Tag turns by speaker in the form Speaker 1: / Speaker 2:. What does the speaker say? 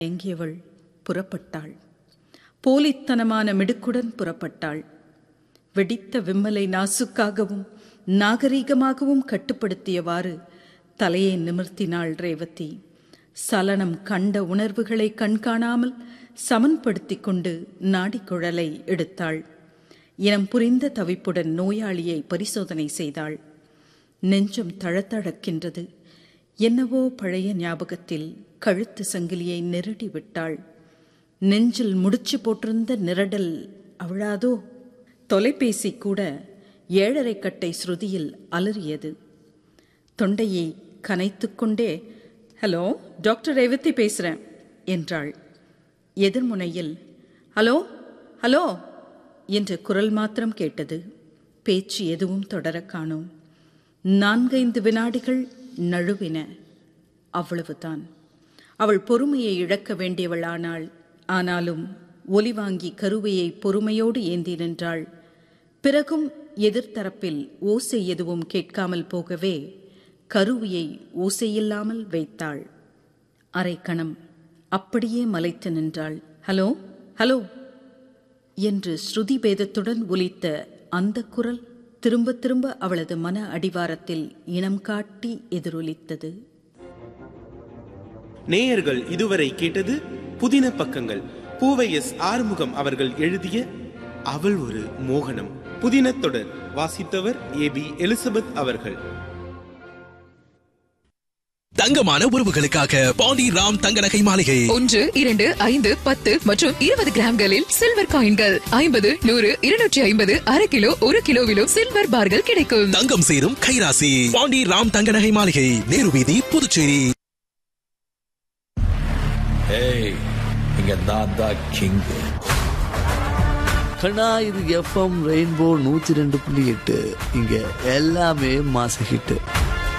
Speaker 1: தயங்கியவள் புறப்பட்டாள் போலித்தனமான மிடுக்குடன் புறப்பட்டாள் வெடித்த விம்மலை நாசுக்காகவும் நாகரீகமாகவும் கட்டுப்படுத்தியவாறு தலையை நிமிர்த்தினாள் ரேவதி சலனம் கண்ட உணர்வுகளை கண்காணாமல் சமன்படுத்திக் கொண்டு நாடிக்குழலை எடுத்தாள் இனம் புரிந்த தவிப்புடன் நோயாளியை பரிசோதனை செய்தாள் நெஞ்சம் தழத்தழக்கின்றது என்னவோ பழைய ஞாபகத்தில் கழுத்து சங்கிலியை நெருடி விட்டாள் நெஞ்சில் முடிச்சு போட்டிருந்த நிரடல் அவளாதோ தொலைபேசி கூட ஏழரை கட்டை ஸ்ருதியில் அலறியது தொண்டையை கனைத்துக்கொண்டே ஹலோ டாக்டர் ரேவதி பேசுகிறேன் என்றாள் எதிர்முனையில் ஹலோ ஹலோ என்ற குரல் மாத்திரம் கேட்டது பேச்சு எதுவும் தொடர காணோம் நான்கைந்து வினாடிகள் நழுவின அவ்வளவுதான் அவள் பொறுமையை இழக்க வேண்டியவளானாள் ஆனாலும் ஒலி வாங்கி கருவையை பொறுமையோடு ஏந்தி நின்றாள் பிறகும் எதிர்த்தரப்பில் ஓசை எதுவும் கேட்காமல் போகவே கருவியை ஓசையில்லாமல் வைத்தாள் அரை கணம் அப்படியே மலைத்து நின்றாள் ஹலோ ஹலோ என்று ஸ்ருதி பேதத்துடன் ஒலித்த அந்த குரல் திரும்ப திரும்ப அவளது மன அடிவாரத்தில் இனம் காட்டி எதிரொலித்தது
Speaker 2: நேயர்கள் இதுவரை கேட்டது புதின பக்கங்கள் பூவை எஸ் ஆறுமுகம் அவர்கள் எழுதிய அவள் ஒரு மோகனம் புதின தொடர் வாசித்தவர் ஏ பி எலிசபெத் அவர்கள்
Speaker 3: தங்கமான உறவுகளுக்காக பாண்டி ராம் தங்க நகை மாளிகை
Speaker 4: ஒன்று இரண்டு ஐந்து பத்து மற்றும் இருபது கிராம்களில் சில்வர் காயின்கள் ஐம்பது நூறு இருநூற்றி ஐம்பது அரை கிலோ ஒரு கிலோவிலும் சில்வர் பார்கள் கிடைக்கும்
Speaker 3: தங்கம் சேரும் கைராசி பாண்டி ராம் தங்க நகை மாளிகை நேரு வீதி புதுச்சேரி
Speaker 5: ஏய் இங்க நான் தான் கிங் கண்ணா இது எஃப்எம் ரெயின்போ நூத்தி ரெண்டு புள்ளி எட்டு இங்க எல்லாமே மாச ஹிட்டு